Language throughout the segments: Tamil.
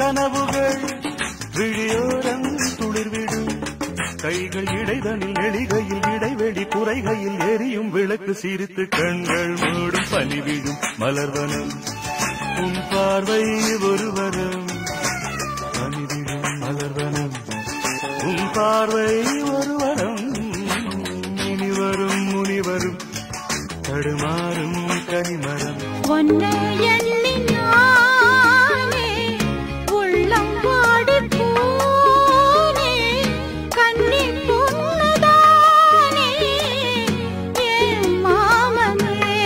கனவுகள் விழியோரம் துளிர்விடும் கைகள் இடைதனில் எளிகையில் இடைவெளி குறைகையில் எரியும் விளக்கு சிரித்து கண்கள் மூடும் பனிவிடும் மலர்வனம் உன் பார்வை ஒருவரம் பனிவிடும் மலர்வனம் உன் பார்வை ஒருவரம் முனிவரும் முனிவரும் தடுமாறும் கனிமரம் ஒன்னை எண்ணி நானே உள்ளம் வாடிப் போனே. கண்ணிப் பொன்னுதானே என் மாமனே,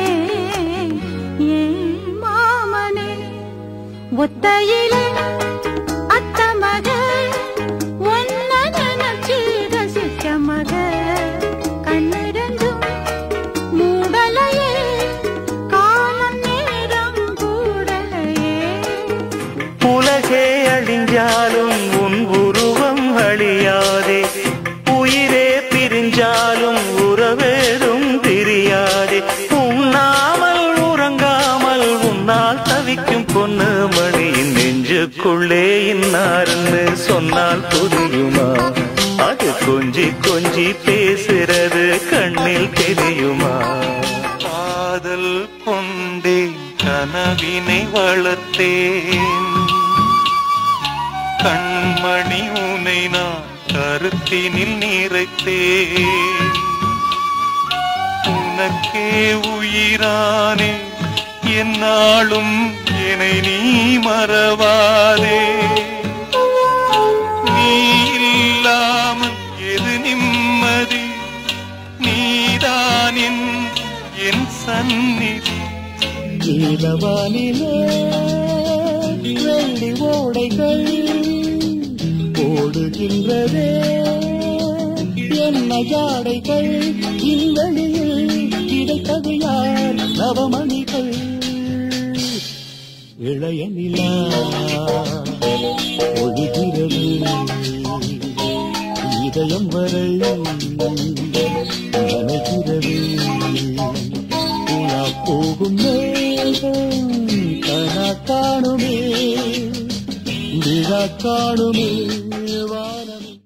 என் மாமனே. ஒத்தையிலே அத்த மக ஒன்ன நினைச்சு ரசிச்ச மக கண்ணிரண்டும் மூடலையே காலம் நேரம் கூடலையே உலகே அழிஞ்சாலும் உன் உருவம் அழியாதே உயிரே பிரிஞ்சாலும் உறவேதும் தெரியாதே உண்ணாமல் உறங்காமல் உன்னால் தவிக்கும் பொண்ணு மணியின் நெஞ்சுக்குள்ளே இன்னார்னு சொன்னால் புரியுமா அது கொஞ்சி கொஞ்சி பேசுறது கண்ணில் தெரியுமா காதல் கொண்டேன் கனவினை வளர்த்தேன் கண்மணி உனை நான் கருத்தினில் நிறைத்தேன் உனக்கே உயிரானே என்னாலும் என்னை நீ மறவாதே நீ இல்லாமல் எது நிம்மதி நீதான் என் என் சந்நிதி நீலவானிலே வெள்ளி ஓடைகள் ஓடுகின்றதே என்ன ஜாடைகள் இல்வெளியில் கிடைத்தது யார் நவமணிகள் இளைய நிலா ஒழுகிறது இதயம் வரை நனைகிறது உலா போகும் மேகம் கனா காணுமே விழா காணுமே வானமே